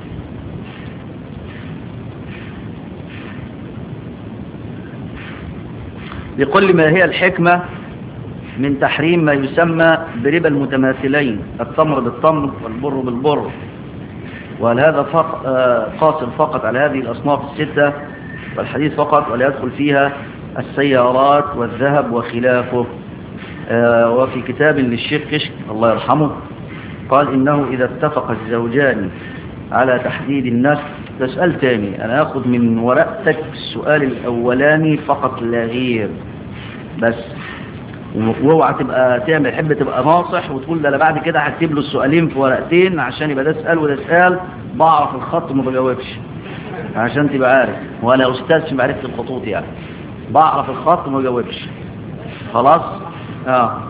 يقول لي ما هي الحكمة من تحريم ما يسمى بربا المتماثلين التمر بالتمر والبر بالبر وهل هذا فق... آه، قاصر فقط على هذه الأصناف الستة والحديث فقط ولا يدخل فيها السيارات والذهب وخلافه آه، وفي كتاب للشيخ كشك الله يرحمه قال إنه إذا اتفق الزوجان على تحديد النسل ده سؤال تاني أنا أخذ من ورقتك السؤال الأولاني فقط لا غير بس واوعى تبقى تعمل حب تبقى ناصح وتقول ده انا بعد كده هكتب له السؤالين في ورقتين عشان يبقى ده سؤال وده سؤال بعرف الخط وما بجاوبش عشان تبقى عارف وانا استاذ في معرفه الخطوط يعني بعرف الخط وما بجاوبش خلاص اه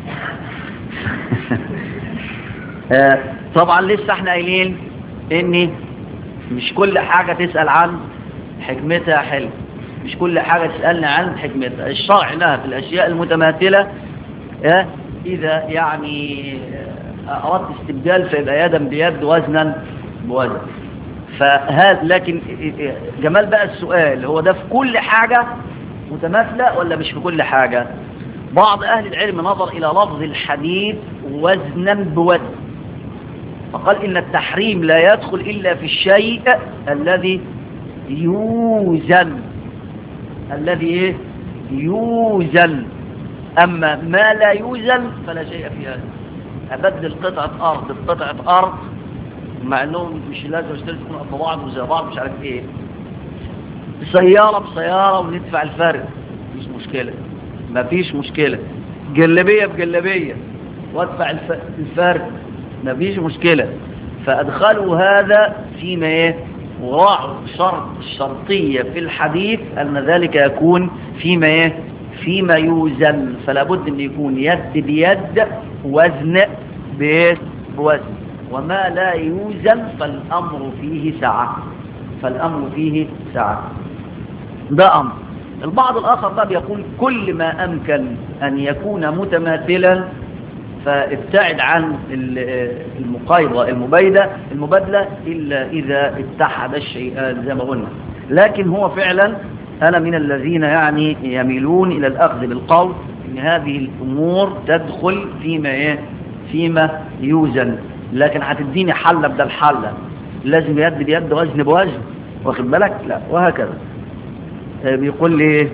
آه، طبعا لسه احنا قايلين ان مش كل حاجة تسأل عن حكمتها حلو مش كل حاجة تسألنا عن حكمتها الشرع لها في الأشياء المتماثلة آه، إذا يعني آه، أردت استبدال فيبقى يدا بيد وزنا بوزن فهذا لكن جمال بقى السؤال هو ده في كل حاجة متماثلة ولا مش في كل حاجة بعض أهل العلم نظر إلى لفظ الحديث وزنا بوزن فقال إن التحريم لا يدخل إلا في الشيء الذي يوزن الذي إيه؟ يوزن أما ما لا يوزن فلا شيء في هذا أبدل قطعة أرض بقطعة أرض مع أنهم مش لازم اشتري تكون قد بعض وزي بعض مش عارف إيه سيارة بسيارة وندفع الفرق مفيش مشكلة مفيش مشكلة جلبية بجلبية وادفع الف... الفرق مفيش مشكلة فأدخلوا هذا فيما إيه وراعوا شرط الشرطية في الحديث أن ذلك يكون فيما إيه؟ فيما يوزن فلا بد أن يكون يد بيد وزن بإيه؟ بوزن وما لا يوزن فالأمر فيه سعة فالأمر فيه سعة ده أمر البعض الآخر بقى بيقول كل ما أمكن أن يكون متماثلا فابتعد عن المقايضة المبايدة المبادلة إلا إذا اتحد الشيئان زي ما قلنا لكن هو فعلا أنا من الذين يعني يميلون إلى الأخذ بالقول إن هذه الأمور تدخل فيما إيه فيما يوزن لكن هتديني حلة بدل حلة لازم يد بيد وزن بوزن واخد بالك لا وهكذا بيقول لي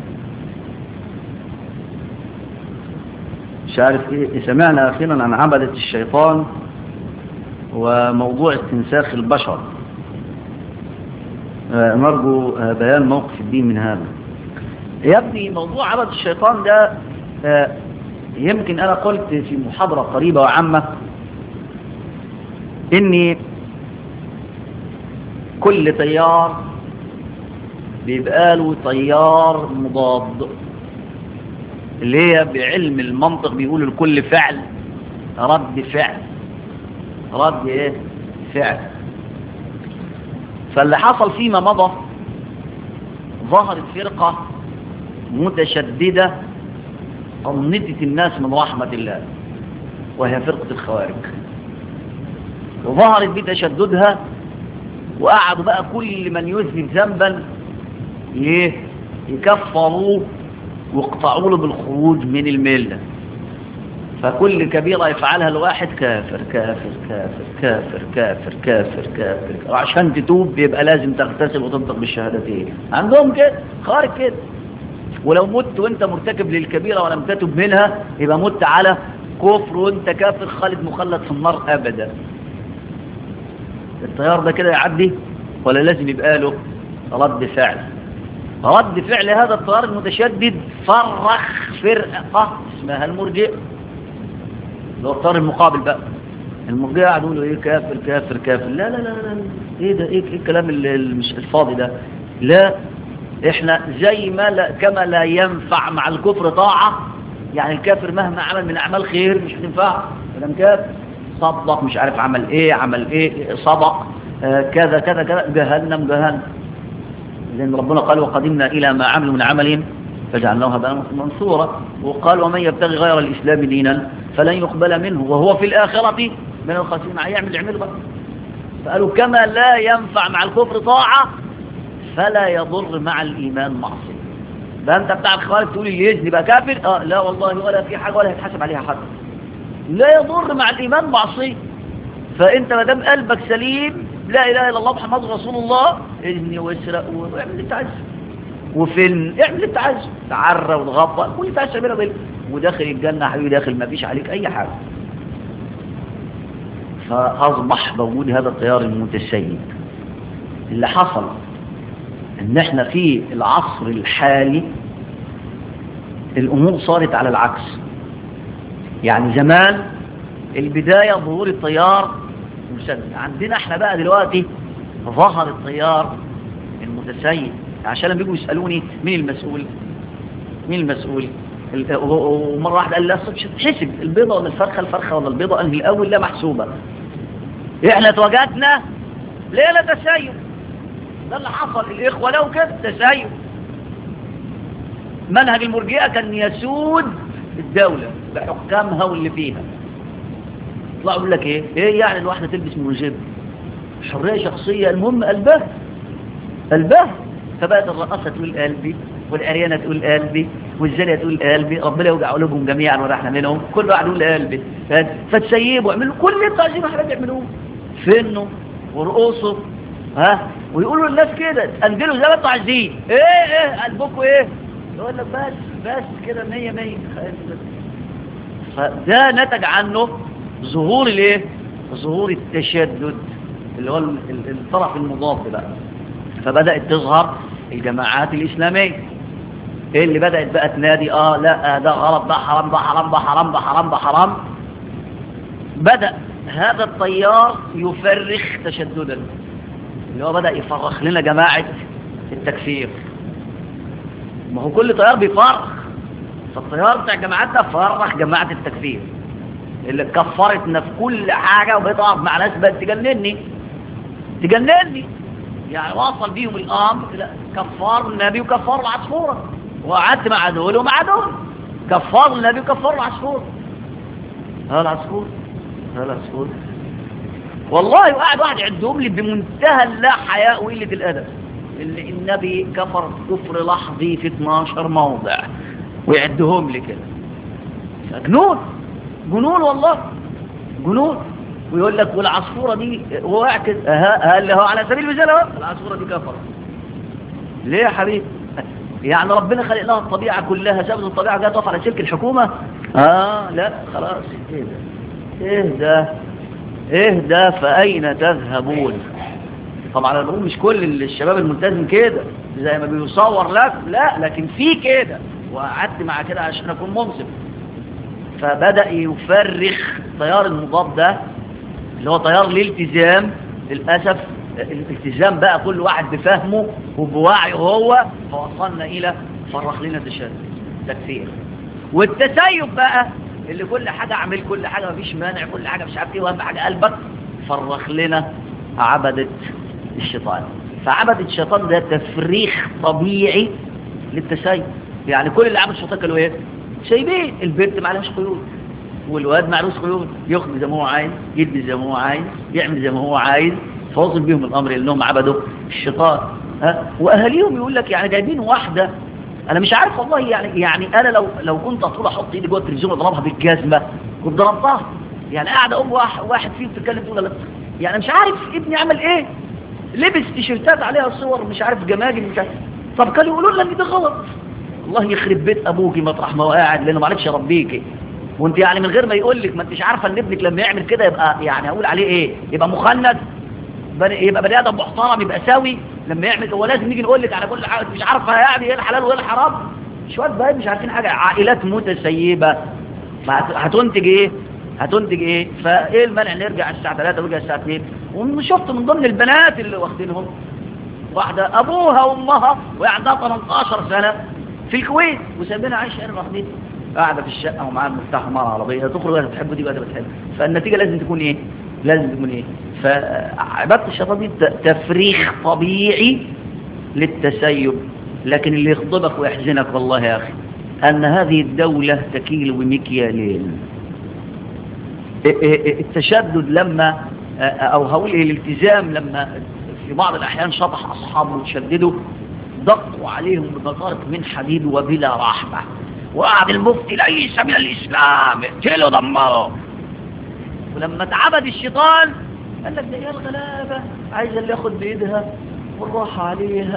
مش عارف ايه سمعنا اخيرا عن عبدة الشيطان وموضوع استنساخ البشر نرجو بيان موقف الدين من هذا يا ابني موضوع عبدة الشيطان ده يمكن انا قلت في محاضرة قريبة وعامة اني كل تيار بيبقى له تيار مضاد اللي هي بعلم المنطق بيقول لكل فعل رد فعل رد ايه فعل فاللي حصل فيما مضى ظهرت فرقة متشددة طمنتت الناس من رحمة الله وهي فرقة الخوارج وظهرت بتشددها وقعدوا بقى كل من يذنب ذنبا ايه يكفروه ويقطعوا له بالخروج من الملة فكل كبيرة يفعلها الواحد كافر كافر كافر كافر كافر كافر كافر وعشان تتوب يبقى لازم تغتسل وتنطق بالشهادتين عندهم كده خارج كده ولو مت وانت مرتكب للكبيرة ولم تتب منها يبقى مت على كفر وانت كافر خالد مخلد في النار ابدا التيار ده كده يعدي ولا لازم يبقى له رد فعل رد فعل هذا التيار المتشدد فرخ فرقة اسمها المرجئ اللي هو التيار المقابل بقى المرجئة قاعدوا يقولوا ايه كافر كافر كافر لا لا لا لا ايه ده ايه, إيه الكلام مش الفاضي ده لا احنا زي ما لا كما لا ينفع مع الكفر طاعة يعني الكافر مهما عمل من اعمال خير مش هتنفع كلام كافر صدق مش عارف عمل ايه عمل ايه صدق آه كذا كذا كذا جهنم جهنم لأن ربنا قال وقدمنا إلى ما عملوا من عمل فجعلناه هباء منصورا وقال ومن يبتغي غير الإسلام دينا فلن يقبل منه وهو في الآخرة من الخاسرين هيعمل يعمل بقى فقالوا كما لا ينفع مع الكفر طاعة فلا يضر مع الإيمان معصية ده أنت بتاع الخوارج تقول اللي يزني بقى كافر آه لا والله ولا في حاجة ولا هيتحاسب عليها حد لا يضر مع الإيمان معصية فأنت ما دام قلبك سليم لا إله إلا الله محمد رسول الله اذني واسرق واعمل اللي انت عايزه وفيلم اعمل اللي انت عايزه تعرى وتغطى كل اللي انت عايز تعمله بيه وداخل الجنة حبيبي داخل ما فيش عليك أي حاجة فأصبح بوجود هذا التيار المتسيد اللي حصل ان احنا في العصر الحالي الأمور صارت على العكس يعني زمان البداية ظهور التيار المسدد عندنا احنا بقى دلوقتي ظهر التيار المتسيد عشان لما بيجوا يسألوني مين المسؤول مين المسؤول ومرة واحدة قال لا مش هتحسب البيضة ولا الفرخة الفرخة ولا البيضة انهي الأول لا محسوبة احنا اتوجدنا ليلة تسيب ده اللي حصل الإخوة لو كده تسيب منهج المرجئة كان يسود الدولة بحكامها واللي فيها يطلعوا يقول لك ايه ايه يعني الواحدة تلبس مرجب حرية شخصية المهم قلبها قلبها فبقت الرقصة تقول قلبي والعريانة تقول قلبي والزانية تقول قلبي ربنا يوجع قلوبهم جميعا ورحنا منهم كل واحد يقول قلبي فتسيبوا اعملوا كل اللي انتوا عايزينه حاجات يعملوه فنوا ورقصوا ها ويقولوا للناس كده انزلوا زي ما انتوا عايزين ايه ايه قلبكم ايه يقول لك بس بس كده 100 100 فده نتج عنه ظهور الايه ظهور التشدد اللي هو الطرف المضاد بقى فبدأت تظهر الجماعات الإسلامية ايه اللي بدأت بقى تنادي اه لا ده غلط ده حرام ده حرام ده حرام ده حرام ده حرام بدأ هذا التيار يفرخ تشددا اللي هو بدأ يفرخ لنا جماعة التكفير ما هو كل طيار بيفرخ فالطيار بتاع جماعتنا فرخ جماعة التكفير اللي كفرتنا في كل حاجة وبتقف مع ناس بقت تجنني تجنني يعني وصل بيهم الامر لا كفار النبي وكفار العصفورة وقعدت مع دول ومع دول كفار النبي وكفار العصفورة ها العصفور ها العصفور والله وقعد واحد يعدهم لي بمنتهى اللا حياء وقلة الأدب اللي النبي كفر كفر لحظي في 12 موضع ويعدهم لي كده جنون جنون والله جنون ويقول لك والعصفورة دي هو اعكس هل هو على سبيل المثال اهو العصفورة دي كفر ليه يا حبيبي يعني ربنا خلق لها الطبيعة كلها سابت الطبيعة جاء تقف على سلك الحكومة اه لا خلاص ايه ده ايه ده ايه ده فاين تذهبون طبعا انا بقول مش كل الشباب الملتزم كده زي ما بيصور لك لا لكن في كده وقعدت مع كده عشان اكون منصف فبدأ يفرخ طيار المضاد ده اللي هو طيار الالتزام للأسف الالتزام بقى كل واحد بفهمه وبوعيه هو فوصلنا إلى فرخ لنا تشدد تكفير والتسيب بقى اللي كل حاجة اعمل كل حاجة مفيش مانع كل حاجة مش عارف ايه واهم حاجة قلبك فرخ لنا عبدة الشيطان فعبدة الشيطان ده تفريخ طبيعي للتسيب يعني كل اللي عمل الشيطان كانوا ايه سايبين البنت ما عليهاش قيود والواد ما عليهوش قيود ياخد زي ما هو عايز يدي زي ما هو عايز يعمل زي ما هو عايز فوصل بيهم الامر لانهم عبدوا الشيطان ها واهاليهم يقول لك يعني جايبين واحده انا مش عارف والله يعني يعني انا لو لو كنت اطول احط ايدي جوه التلفزيون واضربها بالجزمه كنت ضربتها يعني قاعده ام واحد, واحد فيهم بتتكلم تقول لا يعني مش عارف ابني عمل ايه لبس تيشيرتات عليها صور مش عارف جماجم مش عارف طب كانوا يقولوا لنا ان ده غلط الله يخرب بيت ابوكي مطرح ما هو قاعد لانه ما عرفش يربيكي وانت يعني من غير ما يقول لك ما انتش عارفه ان ابنك لما يعمل كده يبقى يعني هقول عليه ايه يبقى مخنث يبقى بني ادم محترم يبقى سوي لما يعمل هو لازم نيجي نقول لك على كل حاجه مش عارفه يعني ايه الحلال وايه الحرام شويه بقى مش عارفين حاجه عائلات متسيبه هتنتج ايه هتنتج ايه فايه المانع نرجع الساعه 3 ونرجع الساعه 2 وشفت من ضمن البنات اللي واخدينهم واحده ابوها وامها وهي عندها 18 سنه في الكويت وسابنا عايشه هنا واخدين قاعده في الشقه ومعاها المفتاح ومعاها العربيه تخرج انا بتحب دي ولا بتحب فالنتيجه لازم تكون ايه لازم تكون ايه فعباده الشيطان دي تفريخ طبيعي للتسيب لكن اللي يخضبك ويحزنك والله يا اخي ان هذه الدوله تكيل بمكيالين التشدد لما او هقول ايه الالتزام لما في بعض الاحيان شطح اصحابه وتشددوا ضغطوا عليهم بمطارق من حديد وبلا رحمة وقعد المفتي ليس من الإسلام اقتلوا دمره ولما اتعبد الشيطان قال لك ده يا الغلابة عايزة اللي ياخد بإيدها والراحة عليها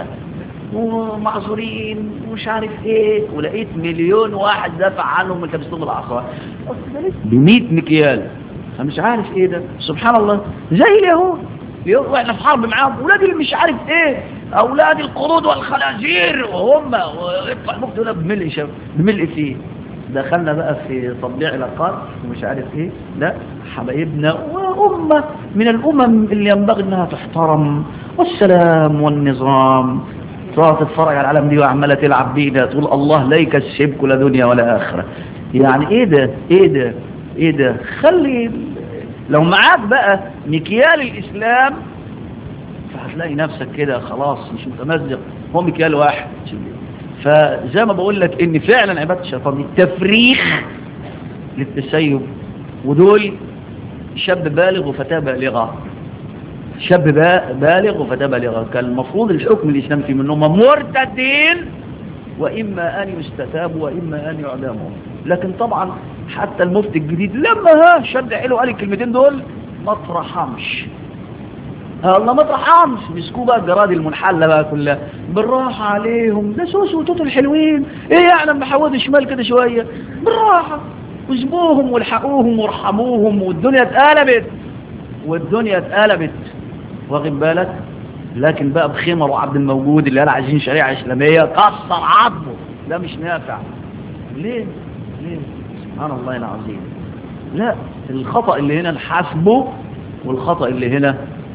ومعذورين ومش عارف ايه ولقيت مليون واحد دافع عنهم من كبستهم العصا ب 100 مكيال انا مش عارف ايه ده سبحان الله زي اليهود واحنا في حرب معاهم ولاد اللي مش عارف ايه اولاد القرود والخنازير وهم ويدفع المفتي هنا بملء شب بملء فيه دخلنا بقى في تطبيع علاقات ومش عارف ايه لا حبايبنا وامه من الامم اللي ينبغي انها تحترم والسلام والنظام تقعد تتفرج على العالم دي وعماله تلعب بينا تقول الله لا يكسبك لا دنيا ولا اخره يعني ايه ده ايه ده ايه ده خلي لو معاك بقى مكيال الاسلام فهتلاقي نفسك كده خلاص مش متمزق هو مكيال واحد فزي ما بقول لك ان فعلا عباده الشيطان دي تفريخ للتسيب ودول شاب بالغ وفتاه بالغه شاب بالغ وفتاه بالغه كان المفروض الحكم الاسلامي في منهم مرتدين واما ان يستتابوا واما ان يعدموا لكن طبعا حتى المفتي الجديد لما ها شد حلو قال الكلمتين دول ما ترحمش الله ما ترحمش مسكوه بقى الجراد المنحله بقى كلها بالراحه عليهم ده سوس وتوت الحلوين ايه يعني لما حودوا شمال كده شويه بالراحه واسبوهم والحقوهم وارحموهم والدنيا اتقلبت والدنيا اتقلبت واخد بالك لكن بقى بخمر وعبد الموجود اللي قال عايزين شريعه اسلاميه كسر عظمه ده مش نافع ليه ليه سبحان الله العظيم لا الخطأ اللي هنا نحاسبه والخطأ اللي هنا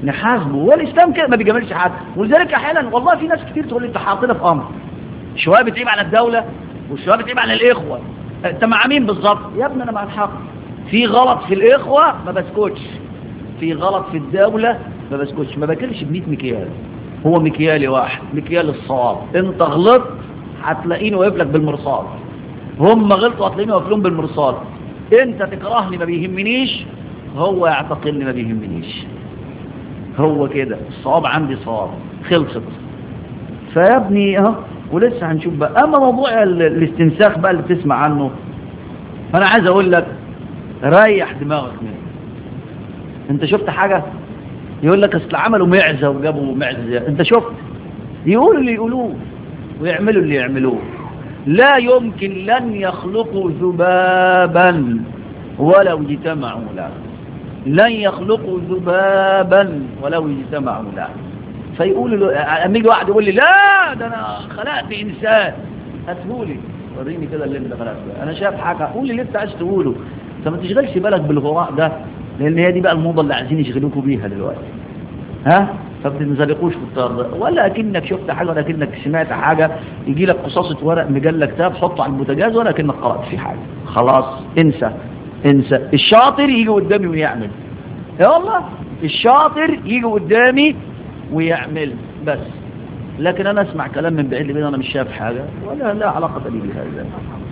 نحاسبه والاسلام كده ما بيجاملش حد ولذلك احيانا والله في ناس كتير تقول لي انت حاطنا في امر شويه بتعيب على الدوله وشويه بتعيب على الاخوه انت مع مين بالظبط يا ابني انا مع الحق في غلط في الاخوه ما بسكتش في غلط في الدوله ما بسكتش ما باكلش ب 100 مكيال هو مكيالي واحد مكيال الصواب انت غلطت هتلاقيني واقف لك بالمرصاد هم غلطوا هتلاقيني واقف لهم بالمرصاد انت تكرهني ما بيهمنيش هو يعتقلني ما بيهمنيش هو كده الصواب عندي صواب خلصت فيا ابني اهو ولسه هنشوف بقى اما موضوع ال- الاستنساخ بقى اللي بتسمع عنه فانا عايز اقول لك ريح دماغك منه انت شفت حاجة يقول لك اصل عملوا معزة وجابوا معزة زي- انت شفت يقولوا اللي يقولوه ويعملوا اللي يعملوه لا يمكن لن يخلقوا ذبابا ولو اجتمعوا له لن يخلقوا ذبابا ولو اجتمعوا له فيقولوا له اما يجي واحد يقول لي لا ده انا خلقت انسان هاتهولي وريني كده اللي انت خلقته انا شايف حاجه قول لي اللي انت عايز تقوله انت ما تشغلش بالك بالغراء ده لان هي دي بقى الموضه اللي عايزين يشغلوكوا بيها دلوقتي ها فما تنزلقوش في الطار ده ولا اكنك شفت حاجه ولا اكنك سمعت حاجه يجي لك قصاصه ورق مجله كتاب حطه على البوتاجاز ولا اكنك قرات فيه حاجه خلاص انسى انسى الشاطر يجي قدامي ويعمل يا والله الشاطر يجي قدامي ويعمل بس لكن انا اسمع كلام من بعيد لبعيد انا مش شايف حاجه ولا لا علاقه لي بهذا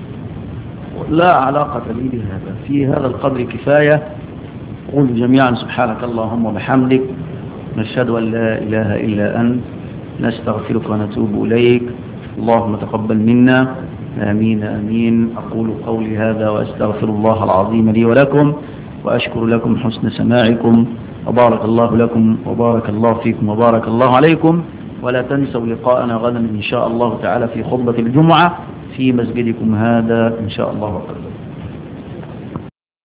لا علاقه لي بهذا في هذا القدر كفايه قولوا جميعا سبحانك اللهم وبحمدك نشهد أن لا إله إلا أنت نستغفرك ونتوب إليك اللهم تقبل منا آمين آمين أقول قولي هذا وأستغفر الله العظيم لي ولكم وأشكر لكم حسن سماعكم وبارك الله لكم وبارك الله فيكم وبارك الله عليكم ولا تنسوا لقاءنا غدا إن شاء الله تعالى في خطبة الجمعة في مسجدكم هذا إن شاء الله وقدر